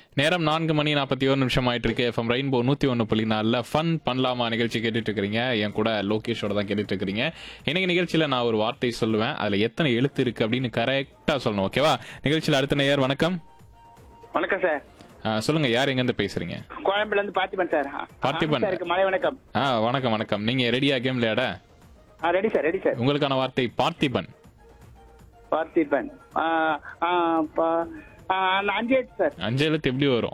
நேரம் நான்கு மணி நாற்பத்தி ஒரு நிமிஷம் ஆயிட்டு இருக்கு எஃப்எம் ரெயின்போ நூத்தி ஒன்று புள்ளி நாலில் ஃபன் பண்ணலாமா நிகழ்ச்சி கேட்டுட்டு இருக்கிறீங்க என் கூட லோகேஷோட தான் கேட்டுட்டு இருக்கிறீங்க இன்னைக்கு நிகழ்ச்சியில நான் ஒரு வார்த்தை சொல்லுவேன் அதுல எத்தனை எழுத்து இருக்கு அப்படின்னு கரெக்டா சொல்லணும் ஓகேவா நிகழ்ச்சியில அடுத்த நேயர் வணக்கம் வணக்கம் சார் ஆ, சொல்லுங்க யார் எங்க இருந்து பேசுறீங்க கோயம்புல இருந்து பார்த்திபன் சார் பார்த்திபன். சாருக்கு மலை வணக்கம் ஆ வணக்கம் வணக்கம் நீங்க ரெடியா கேம் விளையாட ஆ ரெடி சார் ரெடி சார் உங்களுக்கான வார்த்தை பார்த்திபன் பார்த்திபன் ஆ, ஆ, பா- ஆ, நான் அஞ்சு எழுத்து சார் அஞ்சு எழுத்து எப்படி வரும்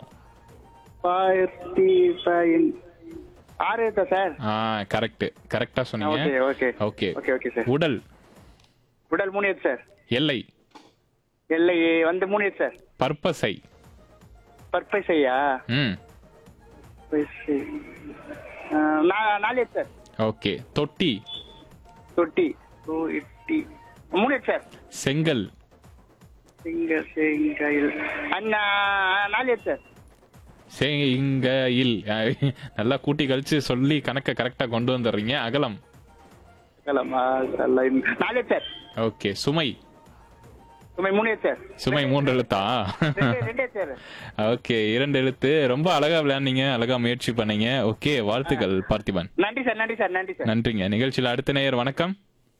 பார்த்திபன் ஆறு எழுத்தா சார் ஆ கரெக்ட் கரெக்டா ஓகே சொன்னீங்க okay okay okay okay sir உடல் உடல் மூணு எழுத்து சார் எல்லை எல்லை வந்து மூணு எழுத்து சார் பற்பசை பற்பை செய்யா ம் பற்பை. ஆ, நா- நாலு எழுத்து சார் ஓகே தொட்டி தொட்டி ஓ எட்டி மூணு எழுத்து சார் செங்கல் சிங்க செங்கையில் அண்ணா நாலு எழுத்து சார் செங்கையில் நல்லா கூட்டி கழிச்சு சொல்லி கணக்கை கரெக்டா கொண்டு வந்துடுறீங்க அகலம் கலமா நாலு எழுத்து சார் ஓகே சுமை சுமை மூணு எழுத்து சார் சுமை மூன்று எழுத்தா ரெண்டு ரெண்டு எழுத்து சார் ஓகே இரண்டு எழுத்து ரொம்ப அழகா விளையாடுனீங்க அழகா முயற்சி பண்ணீங்க ஓகே வாழ்த்துக்கள் பார்த்திபன் நன்றி சார் நன்றி சார் நன்றி சார் நன்றிங்க நிகழ்ச்சியில் அடுத்த நேயர் வணக்கம்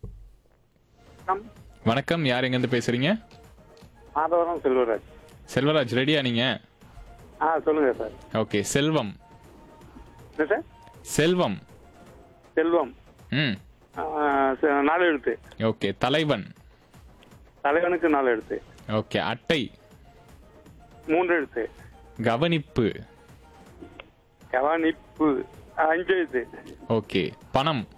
வணக்கம் யார் எங்க இருந்து பேசுறீங்க மாதவரம் செல்வராஜ் செல்வராஜ் ரெடியா நீங்க ஆ சொல்லுங்க சார் ஓகே செல்வம் என்ன சார் செல்வம் செல்வம் ம் ஆ, ச- நாலு எழுத்து ஓகே தலைவன் தலைவனுக்கு நாலு எழுத்து ஓகே அட்டை மூன்று எழுத்து கவனிப்பு கவனிப்பு ஆ, அஞ்சு எழுத்து ஓகே பணம்